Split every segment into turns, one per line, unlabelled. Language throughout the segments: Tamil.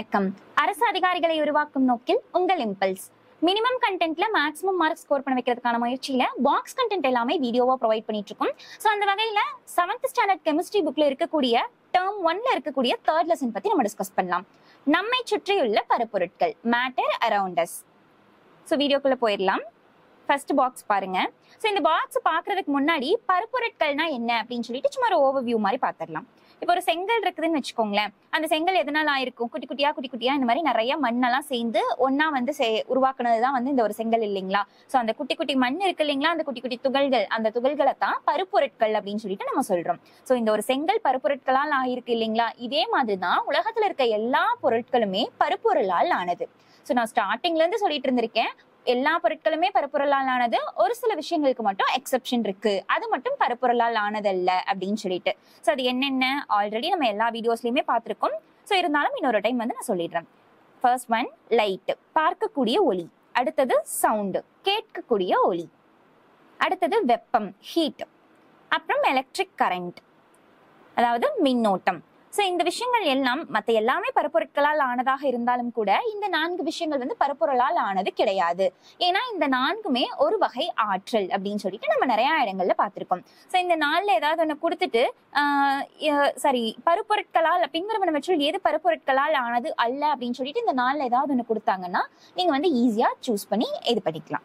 வணக்கம் அரசு அதிகாரிகளை உருவாக்கும் நோக்கில் உங்கள் இம்பல்ஸ் மினிமம் கண்டென்ட்ல மேக்ஸிமம் மார்க் ஸ்கோர் பண்ண வைக்கிறதுக்கான முயற்சியில பாக்ஸ் கண்டென்ட் எல்லாமே வீடியோவா ப்ரொவைட் பண்ணிட்டு இருக்கோம் ஸோ அந்த வகையில செவன்த் ஸ்டாண்டர்ட் கெமிஸ்ட்ரி புக்ல இருக்கக்கூடிய டேர்ம் ஒன்ல இருக்கக்கூடிய தேர்ட் லெசன் பத்தி நம்ம டிஸ்கஸ் பண்ணலாம் நம்மை சுற்றியுள்ள பருப்பொருட்கள் மேட்டர் அரவுண்ட் அஸ் ஸோ வீடியோக்குள்ள போயிடலாம் ஃபர்ஸ்ட் பாக்ஸ் பாருங்க ஸோ இந்த பாக்ஸ் பார்க்கறதுக்கு முன்னாடி பருப்பொருட்கள்னா என்ன அப்படின்னு சொல்லிட்டு சும்மா ஒரு ஓவர்வியூ மாதிரி பார்த்துடலாம் இப்போ ஒரு செங்கல் இருக்குதுன்னு வச்சுக்கோங்களேன் அந்த செங்கல் எதனால ஆயிருக்கும் குட்டி குட்டியா குட்டி குட்டியா இந்த மாதிரி நிறைய மண்ணெல்லாம் சேர்ந்து ஒண்ணா வந்து சே- உருவாக்குனது தான் வந்து இந்த ஒரு செங்கல் இல்லைங்களா ஸோ அந்த குட்டி குட்டி மண் இருக்கு இல்லைங்களா அந்த குட்டி குட்டி துகள்கள் அந்த துகள்களை தான் பருப்பொருட்கள் அப்படின்னு சொல்லிட்டு நம்ம சொல்றோம் ஸோ இந்த ஒரு செங்கல் பருப்பொருட்களால் ஆயிருக்கு இல்லைங்களா இதே மாதிரி தான் உலகத்துல இருக்க எல்லா பொருட்களுமே பருப்பொருளால் ஆனது ஸோ நான் ஸ்டார்டிங்ல இருந்து சொல்லிட்டு இருந்திருக்கேன் எல்லா பொருட்களுமே பருப்பொருளால் ஆனது ஒரு சில விஷயங்களுக்கு மட்டும் எக்ஸெப்ஷன் இருக்கு அது மட்டும் பருப்பொருளால் ஆனதல்ல அப்படின்னு சொல்லிட்டு ஸோ அது என்னென்ன ஆல்ரெடி நம்ம எல்லா வீடியோஸ்லயுமே பார்த்திருக்கோம் ஸோ இருந்தாலும் இன்னொரு டைம் வந்து நான் சொல்லிடுறேன் ஃபர்ஸ்ட் ஒன் லைட் பார்க்கக்கூடிய ஒளி அடுத்தது சவுண்டு கேட்கக்கூடிய ஒளி அடுத்தது வெப்பம் ஹீட் அப்புறம் எலக்ட்ரிக் கரண்ட் அதாவது மின்னோட்டம் ஸோ இந்த விஷயங்கள் எல்லாம் மற்ற எல்லாமே பருப்பொருட்களால் ஆனதாக இருந்தாலும் கூட இந்த நான்கு விஷயங்கள் வந்து பருப்பொருளால் ஆனது கிடையாது ஏன்னா இந்த நான்குமே ஒரு வகை ஆற்றல் அப்படின்னு சொல்லிட்டு நம்ம நிறைய இடங்கள்ல பார்த்திருக்கோம் ஸோ இந்த நாள்ல ஏதாவது ஒன்று கொடுத்துட்டு சாரி பருப்பொருட்களால் பின்வருவனவற்றில் எது பருப்பொருட்களால் ஆனது அல்ல அப்படின்னு சொல்லிட்டு இந்த நாள்ல ஏதாவது ஒன்று கொடுத்தாங்கன்னா நீங்க வந்து ஈஸியா சூஸ் பண்ணி இது பண்ணிக்கலாம்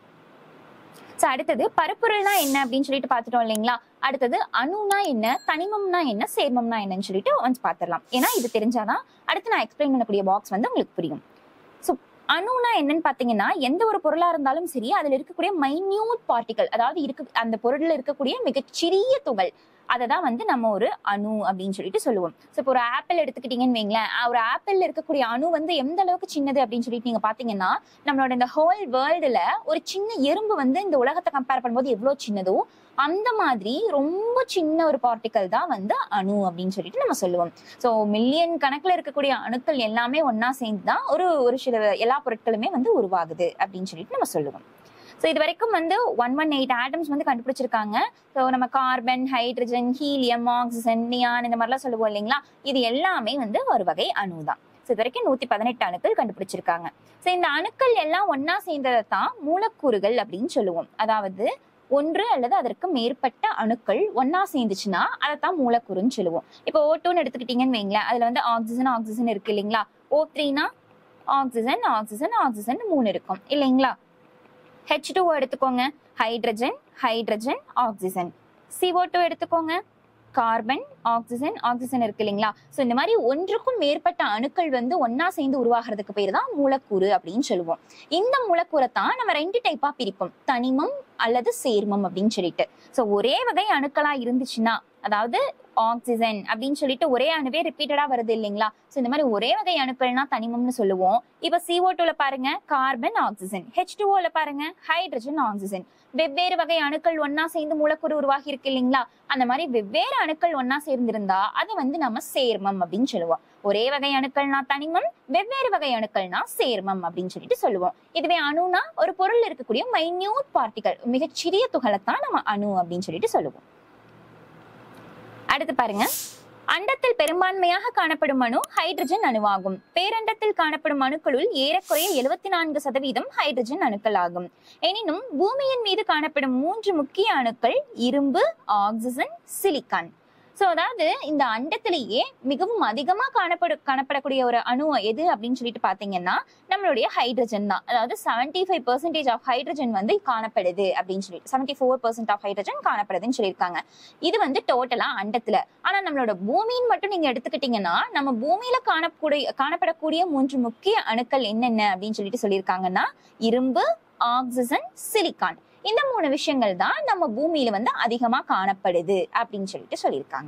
ஸோ அடுத்தது பருப்பொருள்னா என்ன அப்படின்னு சொல்லிட்டு பார்த்துட்டோம் இல்லைங்களா அடுத்தது அணுனா என்ன தனிமம்னா என்ன சேர்மம்னா என்னன்னு சொல்லிட்டு ஒன்ஸ் பார்த்துடலாம் ஏன்னா இது தெரிஞ்சாதான் அடுத்து நான் எக்ஸ்பிளைன் பண்ணக்கூடிய பாக்ஸ் வந்து உங்களுக்கு புரியும் ஸோ அணுனா என்னன்னு பார்த்தீங்கன்னா எந்த ஒரு பொருளா இருந்தாலும் சரி அதுல இருக்கக்கூடிய மைன்யூட் பார்ட்டிகல் அதாவது இருக்கு அந்த பொருள்ல இருக்கக்கூடிய மிகச்சிறிய துகள் அதை தான் வந்து நம்ம ஒரு அணு அப்படின்னு சொல்லிட்டு சொல்லுவோம் ஸோ இப்போ ஒரு ஆப்பிள் எடுத்துக்கிட்டீங்கன்னு வைங்களேன் அஹ் ஒரு ஆப்பிள் இருக்கக்கூடிய அணு வந்து எந்த அளவுக்கு சின்னது அப்படின்னு சொல்லிட்டு நீங்க பாத்தீங்கன்னா நம்மளோட இந்த ஹோல் வேர்ல்டுல ஒரு சின்ன எறும்பு வந்து இந்த உலகத்தை கம்பேர் பண்ணும்போது எவ்வளவு சின்னதோ அந்த மாதிரி ரொம்ப சின்ன ஒரு பார்ட்டிக்கல் தான் வந்து அணு அப்படின்னு சொல்லிட்டு நம்ம சொல்லுவோம் ஸோ மில்லியன் கணக்குல இருக்கக்கூடிய அணுக்கள் எல்லாமே ஒண்ணா சேர்ந்து தான் ஒரு ஒரு சில எல்லா பொருட்களுமே வந்து உருவாகுது அப்படின்னு சொல்லிட்டு நம்ம சொல்லுவோம் ஸோ இது வரைக்கும் வந்து ஒன் ஒன் எயிட் ஆட்டம்ஸ் வந்து கண்டுபிடிச்சிருக்காங்க ஸோ நம்ம carbon hydrogen helium oxygen neon இந்த மாதிரிலாம் சொல்லுவோம் இல்லைங்களா இது எல்லாமே வந்து ஒரு வகை அணு தான் ஸோ இது வரைக்கும் நூத்தி பதினெட்டு அணுக்கள் கண்டுபிடிச்சிருக்காங்க ஸோ இந்த அணுக்கள் எல்லாம் ஒண்ணா சேர்ந்ததை தான் மூலக்கூறுகள் அப்படின்னு சொல்லுவோம் அதாவது ஒன்று அல்லது அதற்கு மேற்பட்ட அணுக்கள் ஒண்ணா சேர்ந்துச்சுன்னா அதை தான் மூலக்கூறுன்னு சொல்லுவோம் இப்போ ஓ டூன்னு எடுத்துக்கிட்டீங்கன்னு வைங்களேன் அதுல வந்து ஆக்சிஜன் ஆக்சிஜன் இருக்கு இல்லைங்களா ஓ த்ரீனா ஆக்சிஜன் ஆக்சிஜன் ஆக்சிஜன் மூணு இருக்கும் இல்லைங்களா ஹெச் டூ எடுத்துக்கோங்க hydrogen hydrogen oxygen CO2 two எடுத்துக்கோங்க கார்பன் ஆக்சிஜன் ஆக்சிஜன் இருக்கு இல்லைங்களா ஸோ இந்த மாதிரி ஒன்றுக்கும் மேற்பட்ட அணுக்கள் வந்து ஒண்ணா சேர்ந்து உருவாகிறதுக்கு பேர் தான் மூலக்கூறு அப்படின்னு சொல்லுவோம் இந்த மூலக்கூறை தான் நம்ம ரெண்டு டைப்பா பிரிப்போம் தனிமம் அல்லது சேர்மம் அப்படின்னு சொல்லிட்டு ஸோ ஒரே வகை அணுக்களா இருந்துச்சுன்னா அதாவது ஆக்சிஜன் அப்படின்னு சொல்லிட்டு ஒரே அணுவே ரிப்பீட்டடா வருது இல்லைங்களா ஸோ இந்த மாதிரி ஒரே வகை அணுக்கள்னா தனிமம்னு சொல்லுவோம் இப்போ CO2 டூல பாருங்க கார்பன் ஆக்சிஜன் ஹெச் டூல பாருங்க ஹைட்ரஜன் ஆக்சிஜன் வெவ்வேறு வகை அணுக்கள் ஒண்ணா சேர்ந்து மூலக்கூறு உருவாகி இருக்கு இல்லைங்களா அந்த மாதிரி வெவ்வேறு அணுக்கள் ஒண்ணா சேர்ந்திருந்தா அது வந்து நம்ம சேர்மம் அப்படின்னு சொல்லுவோம் ஒரே வகை அணுக்கள்னா தனிமம் வெவ்வேறு வகை அணுக்கள்னா சேர்மம் அப்படின்னு சொல்லிட்டு சொல்லுவோம் இதுவே அணுனா ஒரு பொருள் இருக்கக்கூடிய மைன்யூட் பார்ட்டிகல் மிகச்சிறிய துகளைத்தான் நம்ம அணு அப்படின்னு சொல்லிட்டு சொல்லுவோம் அடுத்து பாருங்க அண்டத்தில் பெரும்பான்மையாக காணப்படும் அணு ஹைட்ரஜன் அணுவாகும் பேரண்டத்தில் காணப்படும் அணுக்களுள் ஏறக்குறைய எழுபத்தி நான்கு சதவீதம் ஹைட்ரஜன் அணுக்கள் ஆகும் எனினும் பூமியின் மீது காணப்படும் மூன்று முக்கிய அணுக்கள் இரும்பு ஆக்சிஜன் சிலிக்கான் சோ அதாவது இந்த அண்டத்திலேயே மிகவும் அதிகமா காணப்படு காணப்படக்கூடிய ஒரு அணு எது அப்படின்னு சொல்லிட்டு பாத்தீங்கன்னா நம்மளுடைய ஹைட்ரஜன் தான் அதாவது seventy five percentage of hydrogen வந்து காணப்படுது அப்படின்னு சொல்லி seventy four percent of hydrogen காணப்படுதுன்னு சொல்லியிருக்காங்க இது வந்து டோட்டலா அண்டத்துல ஆனா நம்மளோட பூமியின் மட்டும் நீங்க எடுத்துக்கிட்டீங்கன்னா நம்ம பூமியில காணக்கூடிய காணப்படக்கூடிய மூன்று முக்கிய அணுக்கள் என்னென்ன அப்படின்னு சொல்லிட்டு சொல்லியிருக்காங்கன்னா இரும்பு ஆக்சிஜன் சிலிக்கான் இந்த மூணு விஷயங்கள் தான் நம்ம பூமியில வந்து அதிகமா காணப்படுது அப்படின்னு சொல்லிட்டு சொல்லியிருக்காங்க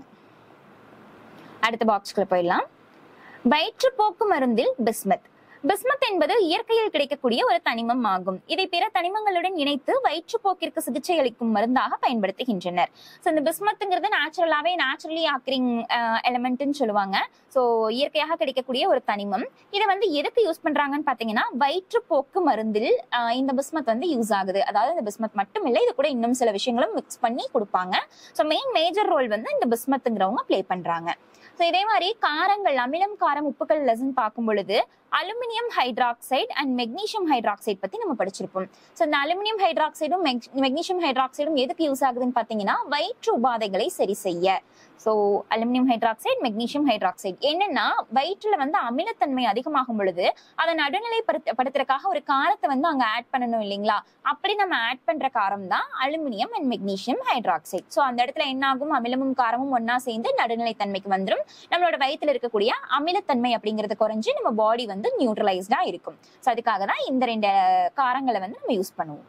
அடுத்த பாக்ஸ்குள்ள போயிடலாம் வயிற்றுப்போக்கு மருந்தில் பிஸ்மத் பிஸ்மத் என்பது இயற்கையில் கிடைக்கக்கூடிய ஒரு தனிமம் ஆகும் இதை பிற தனிமங்களுடன் இணைத்து வயிற்றுப்போக்கிற்கு சிகிச்சை அளிக்கும் மருந்தாக பயன்படுத்துகின்றனர் ஸோ இந்த பிஸ்மத்துங்கிறது நேச்சுரலாவே நேச்சுரலி ஆக்கரிங் எலமெண்ட்னு சொல்லுவாங்க ஸோ இயற்கையாக கிடைக்கக்கூடிய ஒரு தனிமம் இதை வந்து எதுக்கு யூஸ் பண்றாங்கன்னு பாத்தீங்கன்னா வயிற்றுப்போக்கு மருந்தில் ஆஹ் இந்த பிஸ்மத் வந்து யூஸ் ஆகுது அதாவது இந்த பிஸ்மத் மட்டும் இல்லை இது கூட இன்னும் சில விஷயங்களும் மிக்ஸ் பண்ணி கொடுப்பாங்க ஸோ மெயின் மேஜர் ரோல் வந்து இந்த பிஸ்மத்துங்கிறவங்க ப்ளே பண்றாங்க ஸோ இதே மாதிரி காரங்கள் அமிலம் காரம் உப்புகள் லெசன் பார்க்கும் பொழுது aluminium hydroxide and magnesium hydroxide பத்தி நம்ம படிச்சிருப்போம் ஸோ இந்த அலுமினியம் ஹைட்ராக்சைடும் மெக்னீசியம் ஹைட்ராக்சைடும் எதுக்கு யூஸ் ஆகுதுன்னு பாத்தீங்கன்னா வயிற்று உபாதைகளை சரி செய்ய so aluminium hydroxide magnesium hydroxide என்னன்னா வயிற்றுல வந்து அமிலத்தன்மை அதிகமாகும் பொழுது அதை நடுநிலைப்படுத்துறதுக்காக ஒரு காரத்தை வந்து அங்க ஆட் பண்ணணும் இல்லைங்களா அப்படி நம்ம ஆட் பண்ற காரம் தான் aluminium and magnesium hydroxide so அந்த இடத்துல என்ன ஆகும் அமிலமும் காரமும் ஒன்னா சேர்ந்து நடுநிலைத்தன்மைக்கு வந்துடும் நம்மளோட வயித்துல இருக்கக்கூடிய அமிலத்தன்மை அப்படிங்கிறது குறைஞ்சு நம்ம பாடி வந்து நியூட்ரலைஸ்டா இருக்கும் ஸோ அதுக்காக தான் இந்த ரெண்டு காரங்களை வந்து நம்ம யூஸ் பண்ணுவோம்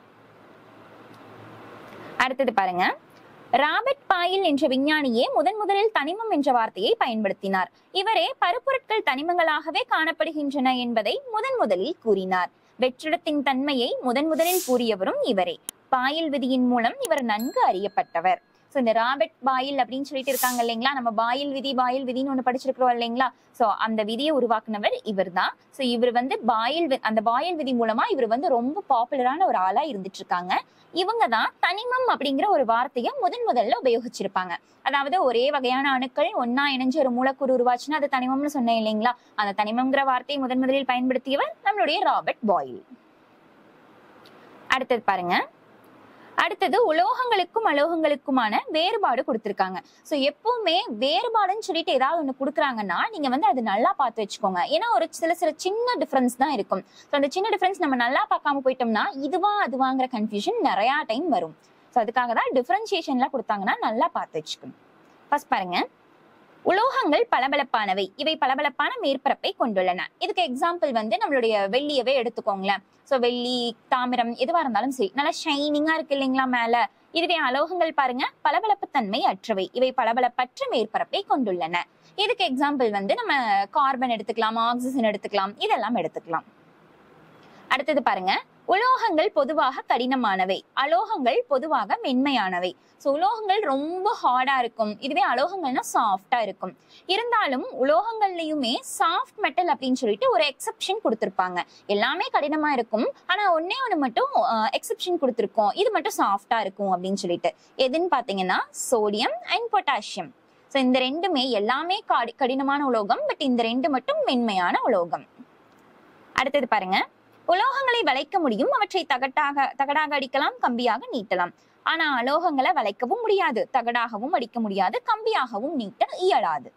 அடுத்தது பாருங்க ராபர்ட் பாயில் என்ற விஞ்ஞானியே முதன் முதலில் தனிமம் என்ற வார்த்தையை பயன்படுத்தினார் இவரே பருப்பொருட்கள் தனிமங்களாகவே காணப்படுகின்றன என்பதை முதன் முதலில் கூறினார் வெற்றிடத்தின் தன்மையை முதன் முதலில் கூறியவரும் இவரே பாயில் விதியின் மூலம் இவர் நன்கு அறியப்பட்டவர் ஸோ இந்த ராபர்ட் பாயில் அப்படின்னு சொல்லிட்டு இருக்காங்க இல்லைங்களா நம்ம பாயில் விதி பாயில் விதின்னு ஒன்று படிச்சிருக்கிறோம் இல்லைங்களா ஸோ அந்த விதியை உருவாக்குனவர் இவர் தான் ஸோ இவர் வந்து பாயில் வி- அந்த பாயில் விதி மூலமா இவர் வந்து ரொம்ப பாப்புலரான ஒரு ஆளா இருந்துட்டு இருக்காங்க இவங்க தான் தனிமம் அப்படிங்கிற ஒரு வார்த்தையை முதன் முதல்ல உபயோகிச்சிருப்பாங்க அதாவது ஒரே வகையான அணுக்கள் ஒன்னா இணைஞ்சு ஒரு மூலக்கூறு உருவாச்சுன்னா அது தனிமம்னு சொன்னேன் இல்லைங்களா அந்த தனிமம்ங்கிற வார்த்தையை முதன் முதலில் பயன்படுத்தியவர் நம்மளுடைய ராபர்ட் பாயில் அடுத்தது பாருங்க அடுத்தது உலோகங்களுக்கும் அலோகங்களுக்குமான வேறுபாடு கொடுத்திருக்காங்க சோ எப்பவுமே வேறுபாடுன்னு சொல்லிட்டு ஏதாவது ஒண்ணு கொடுக்குறாங்கன்னா நீங்க வந்து அது நல்லா பார்த்து வச்சுக்கோங்க ஏன்னா ஒரு சில சில சின்ன டிஃபரன்ஸ் தான் இருக்கும் ஸோ அந்த சின்ன டிஃபரன்ஸ் நம்ம நல்லா பார்க்காம போயிட்டோம்னா இதுவா அதுவாங்கிற கன்ஃபியூஷன் நிறைய டைம் வரும் ஸோ அதுக்காக தான் டிஃபரன்சியேஷன்லாம் கொடுத்தாங்கன்னா நல்லா பார்த்து வச்சுக்கணும் ஃபர்ஸ்ட் பாருங்க உலோகங்கள் பளபளப்பானவை இவை பளபளப்பான மேற்பரப்பை கொண்டுள்ளன இதுக்கு எக்ஸாம்பிள் வந்து நம்மளுடைய வெள்ளியவே எடுத்துக்கோங்களேன் ஸோ வெள்ளி தாமிரம் எதுவா இருந்தாலும் சரி நல்லா ஷைனிங்கா இருக்கு இல்லைங்களா மேல இதுவே அலோகங்கள் பாருங்க பளபளப்புத்தன்மை அற்றவை இவை பளபளப்பற்ற மேற்பரப்பை கொண்டுள்ளன இதுக்கு எக்ஸாம்பிள் வந்து நம்ம கார்பன் எடுத்துக்கலாம் ஆக்சிஜன் எடுத்துக்கலாம் இதெல்லாம் எடுத்துக்கலாம் அடுத்தது பாருங்க உலோகங்கள் பொதுவாக கடினமானவை அலோகங்கள் பொதுவாக மென்மையானவை ஸோ உலோகங்கள் ரொம்ப ஹார்டா இருக்கும் இதுவே அலோகங்கள்னா சாஃப்டா இருக்கும் இருந்தாலும் உலோகங்கள்லயுமே சாஃப்ட் மெட்டல் அப்படின்னு சொல்லிட்டு ஒரு எக்ஸெப்ஷன் கொடுத்திருப்பாங்க எல்லாமே கடினமா இருக்கும் ஆனா ஒன்னே ஒண்ணு மட்டும் எக்ஸெப்ஷன் கொடுத்திருக்கோம் இது மட்டும் சாஃப்டா இருக்கும் அப்படின்னு சொல்லிட்டு எதுன்னு பாத்தீங்கன்னா சோடியம் அண்ட் பொட்டாசியம் ஸோ இந்த ரெண்டுமே எல்லாமே கடி- கடினமான உலோகம் பட் இந்த ரெண்டு மட்டும் மென்மையான உலோகம் அடுத்தது பாருங்க உலோகங்களை வளைக்க முடியும் அவற்றை தகட்டாக தகடாக அடிக்கலாம் கம்பியாக நீட்டலாம் ஆனா அலோகங்களை வளைக்கவும் முடியாது தகடாகவும் அடிக்க முடியாது கம்பியாகவும் நீட்ட இயலாது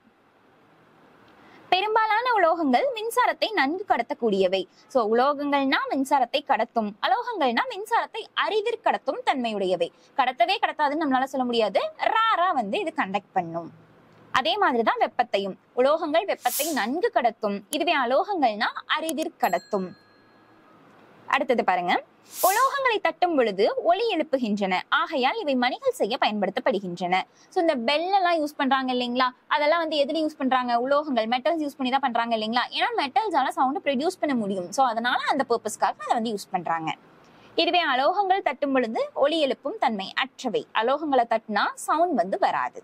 பெரும்பாலான உலோகங்கள் மின்சாரத்தை நன்கு கடத்தக்கூடியவை சோ உலோகங்கள்னா மின்சாரத்தை கடத்தும் அலோகங்கள்னா மின்சாரத்தை அறிவிற் கடத்தும் தன்மையுடையவை கடத்தவே கடத்தாதுன்னு நம்மளால சொல்ல முடியாது ராரா வந்து இது கண்டக்ட் பண்ணும் அதே மாதிரிதான் வெப்பத்தையும் உலோகங்கள் வெப்பத்தை நன்கு கடத்தும் இதுவே அலோகங்கள்னா அறிவிற் கடத்தும் அடுத்தது பாருங்க உலோகங்களை தட்டும் பொழுது ஒலி எழுப்புகின்றன ஆகையால் இவை மணிகள் செய்ய பயன்படுத்தப்படுகின்றன சோ இந்த பெல் எல்லாம் யூஸ் பண்றாங்க இல்லைங்களா அதெல்லாம் வந்து எதுல யூஸ் பண்றாங்க உலோகங்கள் மெட்டல்ஸ் யூஸ் பண்ணி தான் பண்றாங்க இல்லைங்களா ஏன்னா மெட்டல்ஸால சவுண்ட் ப்ரொடியூஸ் பண்ண முடியும் சோ அதனால அந்த பர்பஸ்க்காக அதை வந்து யூஸ் பண்றாங்க இதுவே அலோகங்கள் தட்டும் பொழுது ஒலி எழுப்பும் தன்மை அற்றவை அலோகங்களை தட்டினா சவுண்ட் வந்து வராது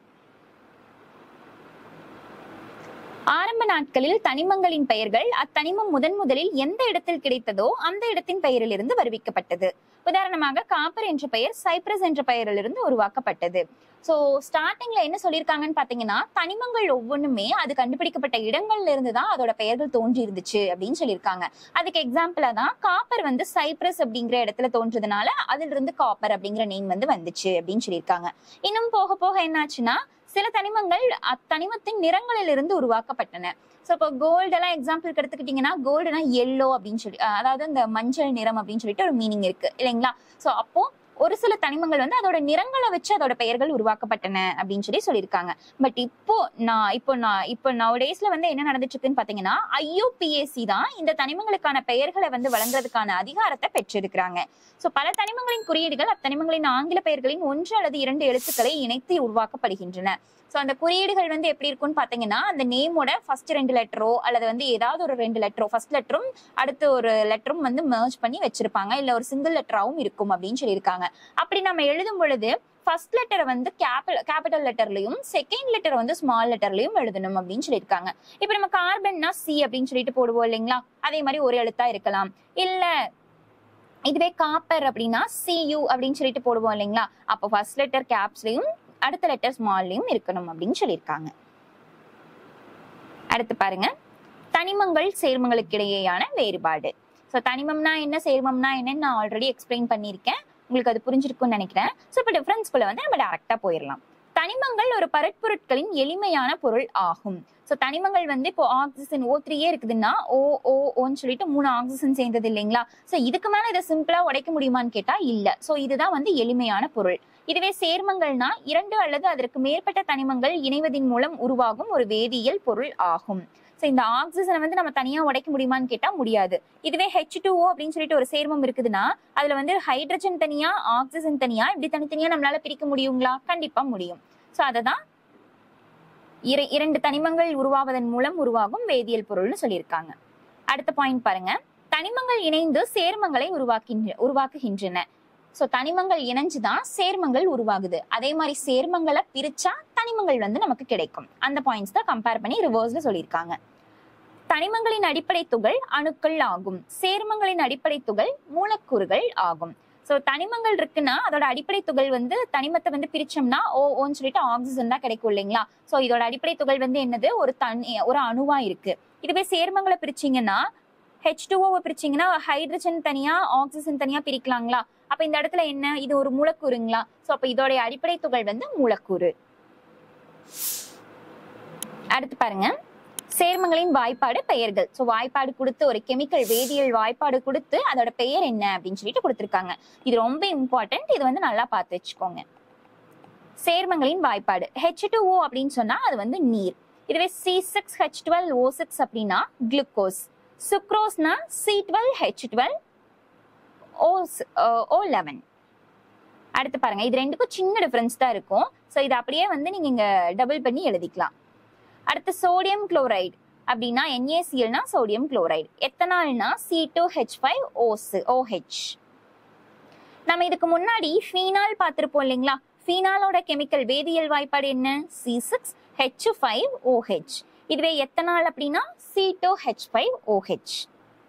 ஆரம்ப நாட்களில் தனிமங்களின் பெயர்கள் அத்தனிமம் முதன் முதலில் எந்த இடத்தில் கிடைத்ததோ அந்த இடத்தின் பெயரிலிருந்து வருவிக்கப்பட்டது உதாரணமாக காப்பர் என்ற பெயர் சைப்ரஸ் என்ற பெயரிலிருந்து உருவாக்கப்பட்டது சோ ஸ்டார்டிங்ல என்ன சொல்லியிருக்காங்கன்னு பாத்தீங்கன்னா தனிமங்கள் ஒவ்வொன்றுமே அது கண்டுபிடிக்கப்பட்ட இடங்கள்ல இருந்து தான் அதோட பெயர்கள் தோன்றி இருந்துச்சு அப்படின்னு சொல்லியிருக்காங்க அதுக்கு எக்ஸாம்பிளா தான் காப்பர் வந்து சைப்ரஸ் அப்படிங்கிற இடத்துல தோன்றதுனால அதுல இருந்து காப்பர் அப்படிங்கிற நேம் வந்து வந்துச்சு அப்படின்னு சொல்லியிருக்காங்க இன்னும் போக போக என்னாச்சுன்னா சில தனிமங்கள் அத்தனிமத்தின் நிறங்களில் இருந்து உருவாக்கப்பட்டன ஸோ இப்போ கோல்டு எல்லாம் எக்ஸாம்பிளுக்கு எடுத்துக்கிட்டிங்கன்னா கோல்டுனா எல்லோ அப்படின்னு சொல்லி அஹ் அதாவது இந்த மஞ்சள் நிறம் அப்படின்னு சொல்லிட்டு ஒரு மீனிங் இருக்கு இல்லைங்களா ஸோ அப்போ ஒரு சில தனிமங்கள் வந்து அதோட நிறங்களை வச்சு அதோட பெயர்கள் உருவாக்கப்பட்டன அப்படின்னு சொல்லி சொல்லியிருக்காங்க பட் இப்போ நான் இப்போ நான் இப்போ நவடேஸ்ல வந்து என்ன நடந்துட்டு இருக்குன்னு பாத்தீங்கன்னா ஐயூபிஏசி தான் இந்த தனிமங்களுக்கான பெயர்களை வந்து வழங்குறதுக்கான அதிகாரத்தை பெற்றிருக்கிறாங்க சோ பல தனிமங்களின் குறியீடுகள் அத்தனிமங்களின் ஆங்கில பெயர்களின் ஒன்று அல்லது இரண்டு எழுத்துக்களை இணைத்து உருவாக்கப்படுகின்றன சோ அந்த குறியீடுகள் வந்து எப்படி இருக்கும்னு பாத்தீங்கன்னா அந்த நேமோட ஃபர்ஸ்ட் ரெண்டு லெட்டரோ அல்லது வந்து ஏதாவது ஒரு ரெண்டு லெட்டரோ ஃபர்ஸ்ட் லெட்டரும் அடுத்து ஒரு லெட்டரும் வந்து merge பண்ணி வச்சிருப்பாங்க இல்ல ஒரு சிங்கிள் லெட்டராவும் இருக்கும் அப்படின்னு சொல்லியிருக்காங்க அப்படி நம்ம எழுதும் பொழுது ஃபர்ஸ்ட் லெட்டரை வந்து கேபிட்டல் கேபிட்டல் லெட்டர்லயும் செகண்ட் லெட்டர் வந்து ஸ்மால் லெட்டர்லயும் எழுதணும் அப்படின்னு சொல்லியிருக்காங்க இப்போ நம்ம கார்பன்னா சி அப்படின்னு சொல்லிட்டு போடுவோம் இல்லைங்களா அதே மாதிரி ஒரு எழுத்தா இருக்கலாம் இல்ல இதுவே காப்பர் அப்படின்னா சியூ அப்படின்னு சொல்லிட்டு போடுவோம் இல்லைங்களா அப்போ ஃபர்ஸ்ட் லெட்டர் கேப்ஸ்லயும் அடுத்த லெட்டர் ஸ்மால்லையும் இருக்கணும் அப்படின்னு சொல்லியிருக்காங்க அடுத்து பாருங்க தனிமங்கள் சேர்மங்களுக்கு இடையேயான வேறுபாடு ஸோ தனிமம்னா என்ன சேர்மம்னா என்னன்னு நான் ஆல்ரெடி எக்ஸ்பிளைன் பண்ணியிருக்கேன் உங்களுக்கு அது புரிஞ்சிருக்கும்னு நினைக்கிறேன் ஸோ இப்போ டிஃபரன்ஸ்குள்ள வந்து நம்ம டேரக்டா போயிடலாம் தனிமங்கள் ஒரு பரட்பொருட்களின் எளிமையான பொருள் ஆகும் ஸோ தனிமங்கள் வந்து இப்போ ஆக்சிஜன் ஓ த்ரீயே இருக்குதுன்னா ஓ ஓ ஓன்னு சொல்லிட்டு மூணு ஆக்சிஜன் சேர்ந்தது இல்லைங்களா ஸோ இதுக்கு மேல இதை சிம்பிளா உடைக்க முடியுமான்னு கேட்டா இல்ல ஸோ இதுதான் வந்து எளிமையான பொருள் இதுவே சேர்மங்கள்னா இரண்டு அல்லது அதற்கு மேற்பட்ட தனிமங்கள் இணைவதின் மூலம் உருவாகும் ஒரு வேதியியல் பொருள் ஆகும் ஸோ இந்த ஆக்சிஜனை வந்து நம்ம தனியா உடைக்க முடியுமான்னு கேட்டா முடியாது இதுவே ஹெச் டூ அப்படின்னு சொல்லிட்டு ஒரு சேர்மம் இருக்குதுன்னா அதுல வந்து ஹைட்ரஜன் தனியா ஆக்சிஜன் தனியா இப்படி தனித்தனியா நம்மளால பிரிக்க முடியுங்களா கண்டிப்பா முடியும் ஸோ அதை தான் இர- இரண்டு தனிமங்கள் உருவாவதன் மூலம் உருவாகும் வேதியியல் பொருள்னு சொல்லியிருக்காங்க அடுத்த பாயிண்ட் பாருங்க தனிமங்கள் இணைந்து சேர்மங்களை உருவாக்கின்ற உருவாக்குகின்றன ஸோ தனிமங்கள் இணைஞ்சுதான் சேர்மங்கள் உருவாகுது அதே மாதிரி சேர்மங்களை பிரிச்சா தனிமங்கள் வந்து நமக்கு கிடைக்கும் அந்த பாயிண்ட்ஸ் தான் கம்பேர் பண்ணி ரிவர்ஸ்ல சொல்லியிருக்காங்க தனிமங்களின் அடிப்படை துகள் அணுக்கள் ஆகும் சேர்மங்களின் அடிப்படை துகள் மூலக்கூறுகள் ஆகும் ஸோ தனிமங்கள் இருக்குன்னா அதோட அடிப்படை துகள் வந்து தனிமத்தை வந்து பிரிச்சோம்னா ஓ ஓன்னு சொல்லிட்டு ஆக்சிஜன் தான் கிடைக்கும் இல்லைங்களா ஸோ இதோட அடிப்படை துகள் வந்து என்னது ஒரு தனி ஒரு அணுவா இருக்கு இதுவே சேர்மங்களை பிரிச்சீங்கன்னா ஹெச் டூஓவை பிரிச்சீங்கன்னா ஹைட்ரஜன் தனியா ஆக்சிஜன் தனியா பிரிக்கலாங்களா அப்ப இந்த இடத்துல என்ன இது ஒரு மூலக்கூறுங்களா ஸோ அப்ப இதோடைய அடிப்படை துகள் வந்து மூலக்கூறு அடுத்து பாருங்க சேர்மங்களின் வாய்ப்பாடு பெயர்கள் ஸோ வாய்ப்பாடு கொடுத்து ஒரு கெமிக்கல் வேதியியல் வாய்ப்பாடு கொடுத்து அதோட பெயர் என்ன அப்படின்னு சொல்லிட்டு கொடுத்துருக்காங்க இது ரொம்ப இம்பார்ட்டன்ட் இது வந்து நல்லா பார்த்து வச்சுக்கோங்க சேர்மங்களின் வாய்ப்பாடு ஹெச் டூ ஓ அப்படின்னு சொன்னா அது வந்து நீர் இதுவே C six H twelve O six அப்படின்னா குளுக்கோஸ் சுக்ரோஸ்னா C twelve H twelve O O eleven அடுத்து பாருங்க இது ரெண்டுக்கும் சின்ன டிஃபரன்ஸ் தான் இருக்கும் ஸோ இது அப்படியே வந்து நீங்க இங்க டபுள் பண்ணி எழுதிக்கலாம் அடுத்து சோடியம் குளோரைடு அப்படின்னா NaClனா சோடியம் குளோரைடு எத்தனால்னா சி டூ ஹெச் ஃபைவ் ஓஸ் ஓஹெச் நம்ம இதுக்கு முன்னாடி ஃபீனால் பார்த்திருப்போம் இல்லைங்களா ஃபீனாலோட கெமிக்கல் வேதியியல் வாய்ப்பாடு என்ன C six H five OH இதுவே எத்தனால் அப்படின்னா C two H five OH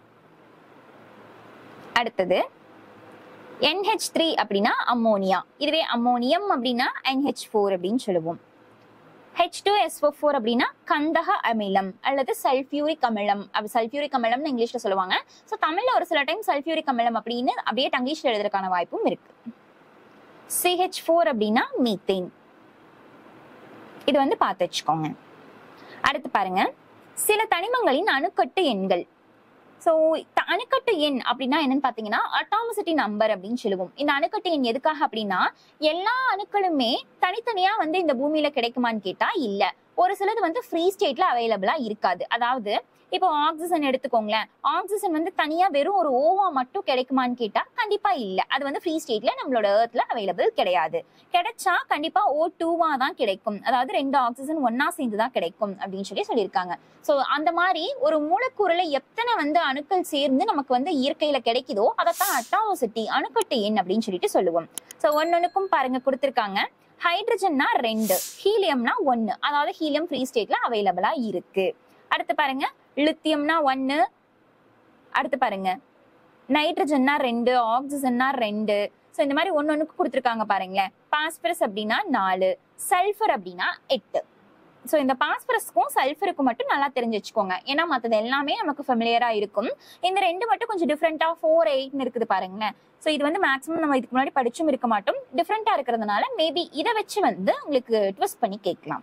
அடுத்தது NH3 த்ரீ அப்படின்னா அம்மோனியா இதுவே அம்மோனியம் அப்படின்னா NH4 ஃபோர் அப்படின்னு சொல்லுவோம் ஹெச் டூ எஸ் ஃபோர் அப்படின்னா கந்தக அமிலம் அல்லது சல்ஃபியூரிக் அமிலம் அப்படி சல்ஃபியூரிக் அமிலம்னு இங்கிலீஷ்ல சொல்லுவாங்க ஸோ தமிழ்ல ஒரு சில டைம் சல்ஃபியூரிக் அமிலம் அப்படின்னு அப்படியே டங்கிஷ்ல எழுதுறதுக்கான வாய்ப்பும் இருக்கு சிஹெச் ஃபோர் அப்படின்னா மீத்தேன் இது வந்து பார்த்து வச்சுக்கோங்க அடுத்து பாருங்க சில தனிமங்களின் அணுக்கட்டு எண்கள் ஸோ அணுக்கட்டு எண் அப்படின்னா என்னன்னு பார்த்தீங்கன்னா அட்டாமிசிட்டி நம்பர் அப்படின்னு சொல்லுவோம் இந்த அணுக்கட்டு எண் எதுக்காக அப்படின்னா எல்லா அணுக்களுமே தனித்தனியா வந்து இந்த பூமியில கிடைக்குமான்னு கேட்டா இல்ல ஒரு சிலது வந்து ஃப்ரீ ஸ்டேட்ல அவைலபிளா இருக்காது அதாவது இப்போ ஆக்சிஜன் எடுத்துக்கோங்களேன் ஆக்சிஜன் வந்து தனியா வெறும் ஒரு ஓவா மட்டும் கிடைக்குமான்னு கேட்டா கண்டிப்பா இல்ல அது வந்து ஃப்ரீ ஸ்டேட்ல நம்மளோட ஏர்த்ல அவைலபிள் கிடையாது கிடைச்சா கண்டிப்பா ஓ டூவா தான் கிடைக்கும் அதாவது ரெண்டு ஆக்சிஜன் ஒன்னா சேர்ந்து தான் கிடைக்கும் அப்படின்னு சொல்லி சொல்லியிருக்காங்க சோ அந்த மாதிரி ஒரு மூலக்கூறுல எத்தனை வந்து அணுக்கள் சேர்ந்து நமக்கு வந்து இயற்கையில கிடைக்குதோ அதைத்தான் அட்டாமோசிட்டி அணுக்கட்டு எண் அப்படின்னு சொல்லிட்டு சொல்லுவோம் சோ ஒன்னொன்னுக்கும் பாருங்க கொடுத்திருக்காங்க ஹைட்ரஜன்னா ரெண்டு ஹீலியம்னா ஒன்னு அதாவது ஹீலியம் ஃப்ரீ ஸ்டேட்ல அவைலபிளா இருக்கு அடுத்து பாருங்க லித்தியம்னா ஒன்னு அடுத்து பாருங்க நைட்ரஜன்னா ரெண்டு ஆக்சிஜன்னா ரெண்டு ஸோ இந்த மாதிரி ஒன்னு ஒன்றுக்கு கொடுத்துருக்காங்க பாருங்களேன் பாஸ்பரஸ் அப்படின்னா நாலு சல்ஃபர் அப்படின்னா எட்டு ஸோ இந்த பாஸ்பரஸ்க்கும் சல்ஃபருக்கும் மட்டும் நல்லா தெரிஞ்சு வச்சுக்கோங்க ஏன்னா மற்றது எல்லாமே நமக்கு ஃபெமிலியரா இருக்கும் இந்த ரெண்டு மட்டும் கொஞ்சம் டிஃப்ரெண்டா ஃபோர் எயிட்னு இருக்குது பாருங்களேன் ஸோ இது வந்து மேக்ஸிமம் நம்ம இதுக்கு முன்னாடி படிச்சும் இருக்க மாட்டோம் டிஃப்ரெண்டா இருக்கிறதுனால மேபி இதை வச்சு வந்து உங்களுக்கு ட்விஸ்ட் பண்ணி கேட்கலாம்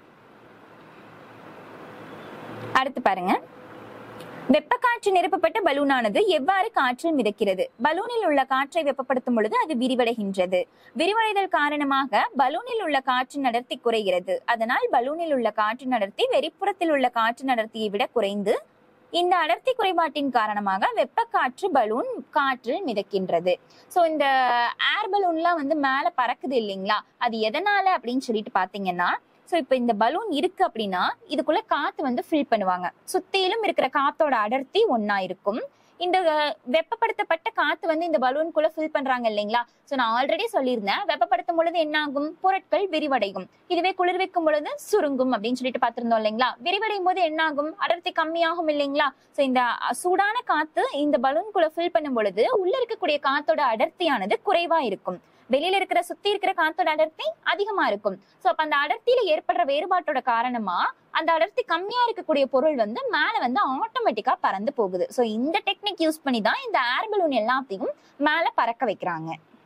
அடுத்து பாருங்க வெப்பக்காற்று நிரப்பப்பட்ட பலூனானது எவ்வாறு காற்றில் மிதக்கிறது பலூனில் உள்ள காற்றை வெப்பப்படுத்தும் பொழுது அது விரிவடைகின்றது விரிவடைதல் காரணமாக பலூனில் உள்ள காற்றின் அடர்த்தி குறைகிறது அதனால் பலூனில் உள்ள காற்றின் அடர்த்தி வெளிப்புறத்தில் உள்ள காற்றின் அடர்த்தியை விட குறைந்து இந்த அடர்த்தி குறைபாட்டின் காரணமாக வெப்பக்காற்று பலூன் காற்றில் மிதக்கின்றது ஸோ இந்த ஏர் பலூன்லாம் வந்து மேலே பறக்குது இல்லைங்களா அது எதனால அப்படின்னு சொல்லிட்டு பார்த்தீங்கன்னா ஸோ இப்போ இந்த பலூன் இருக்கு அப்படின்னா இதுக்குள்ள காத்து வந்து ஃபில் பண்ணுவாங்க சுத்திலும் இருக்கிற காத்தோட அடர்த்தி ஒண்ணா இருக்கும் இந்த அஹ், வெப்பப்படுத்தப்பட்ட காத்து வந்து இந்த பலூனுக்குள்ள ஃபில் பண்றாங்க இல்லைங்களா ஸோ நான் ஆல்ரெடி சொல்லியிருந்தேன் வெப்பப்படுத்தும் பொழுது என்ன ஆகும் பொருட்கள் விரிவடையும் இதுவே குளிர்விக்கும் பொழுது சுருங்கும் அப்படின்னு சொல்லிட்டு பார்த்திருந்தோம் இல்லைங்களா விரிவடையும் போது என்ன ஆகும் அடர்த்தி கம்மியாகும் இல்லைங்களா ஸோ இந்த அஹ், சூடான காத்து இந்த பலூனுக்குள்ள ஃபில் பண்ணும் பொழுது உள்ள இருக்கக்கூடிய காத்தோட அடர்த்தியானது குறைவா இருக்கும் வெளியில இருக்கிற சுத்தி இருக்கிற காத்தோட அடர்த்தி அதிகமா இருக்கும் சோ அப்ப அந்த அடர்த்தியில ஏற்படுற வேறுபாட்டோட காரணமா அந்த அடர்த்தி கம்மியா இருக்கக்கூடிய பொருள் வந்து மேல வந்து ஆட்டோமேட்டிக்கா பறந்து போகுது சோ இந்த டெக்னிக் யூஸ் பண்ணி தான் இந்த ஏர் பலூன் எல்லாத்தையும் மேல பறக்க வைக்கிறாங்க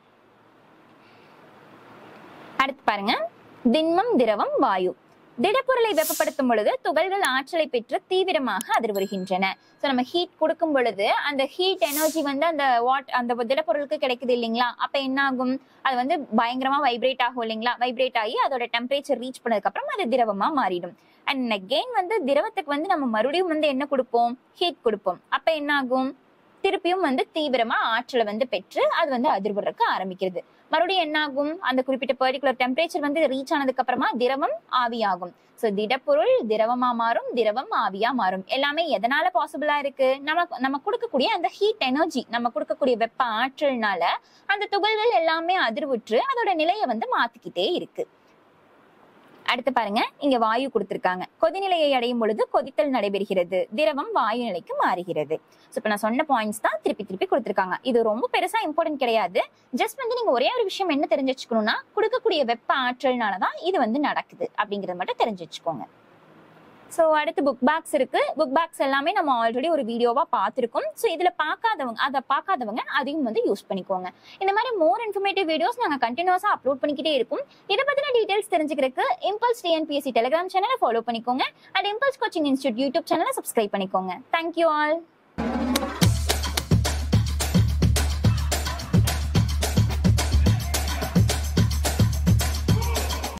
அடுத்து பாருங்க திண்மம் திரவம் வாயு திடப்பொருளை வெப்பப்படுத்தும் பொழுது துகள்கள் ஆற்றலை பெற்று தீவிரமாக அதிர்வுறுகின்றன ஸோ நம்ம ஹீட் கொடுக்கும் பொழுது அந்த ஹீட் எனர்ஜி வந்து அந்த வாட் அந்த திடப்பொருளுக்கு கிடைக்குது இல்லைங்களா அப்ப என்ன ஆகும் அது வந்து பயங்கரமா வைப்ரேட் ஆகும் இல்லைங்களா வைப்ரேட் ஆகி அதோட டெம்பரேச்சர் ரீச் பண்ணதுக்கு அப்புறம் அது திரவமா மாறிடும் அண்ட் அகெயின் வந்து திரவத்துக்கு வந்து நம்ம மறுபடியும் வந்து என்ன கொடுப்போம் ஹீட் கொடுப்போம் அப்ப என்ன ஆகும் திருப்பியும் வந்து தீவிரமா ஆற்றலை வந்து பெற்று அது வந்து அதிர்வுறக்க ஆரம்பிக்கிறது மறுபடியும் என்ன ஆகும் அந்த குறிப்பிட்ட பர்டிகுலர் டெம்பரேச்சர் வந்து ரீச் ஆனதுக்கு அப்புறமா திரவம் ஆவியாகும் சோ திடப்பொருள் திரவமா மாறும் திரவம் ஆவியா மாறும் எல்லாமே எதனால பாசிபிளா இருக்கு நம்ம நம்ம கொடுக்கக்கூடிய அந்த ஹீட் எனர்ஜி நம்ம கொடுக்கக்கூடிய வெப்ப ஆற்றல்னால அந்த துகள்கள் எல்லாமே அதிர்வுற்று அதோட நிலையை வந்து மாத்திக்கிட்டே இருக்கு அடுத்து பாருங்க இங்க வாயு கொடுத்திருக்காங்க கொதிநிலையை அடையும் பொழுது கொதித்தல் நடைபெறுகிறது திரவம் வாயு நிலைக்கு மாறுகிறது ஸோ இப்போ நான் சொன்ன பாயிண்ட்ஸ் தான் திருப்பி திருப்பி கொடுத்திருக்காங்க இது ரொம்ப பெருசா இம்பார்ட்டன்ட் கிடையாது ஜஸ்ட் வந்து நீங்க ஒரே ஒரு விஷயம் என்ன தெரிஞ்சு வச்சுக்கணும்னா கொடுக்கக்கூடிய வெப்ப ஆற்றல்னால தான் இது வந்து நடக்குது அப்படிங்கறத மட்டும் தெரிஞ்சு வச்சுக்கோங்க ஸோ அடுத்து புக் பேக்ஸ் இருக்கு புக் பேக்ஸ் எல்லாமே நம்ம ஆல்ரெடி ஒரு வீடியோவா பார்த்துருக்கோம் ஸோ இதுல பார்க்காதவங்க அதை பார்க்காதவங்க அதையும் வந்து யூஸ் பண்ணிக்கோங்க இந்த மாதிரி மோர் இன்ஃபர்மேட்டிவ் வீடியோஸ் நாங்கள் கண்டினியூஸா அப்லோட் பண்ணிக்கிட்டே இருக்கும் இதை பத்தின டீடைல்ஸ் தெரிஞ்சுக்கிறதுக்கு இம்பல்ஸ் டிஎன்பிஎஸ்சி டெலிகிராம் சேனலை ஃபாலோ பண்ணிக்கோங்க and Impulse coaching institute YouTube சேனலை சப்ஸ்கிரைப் பண்ணிக்கோங்க தேங்க்யூ ஆல்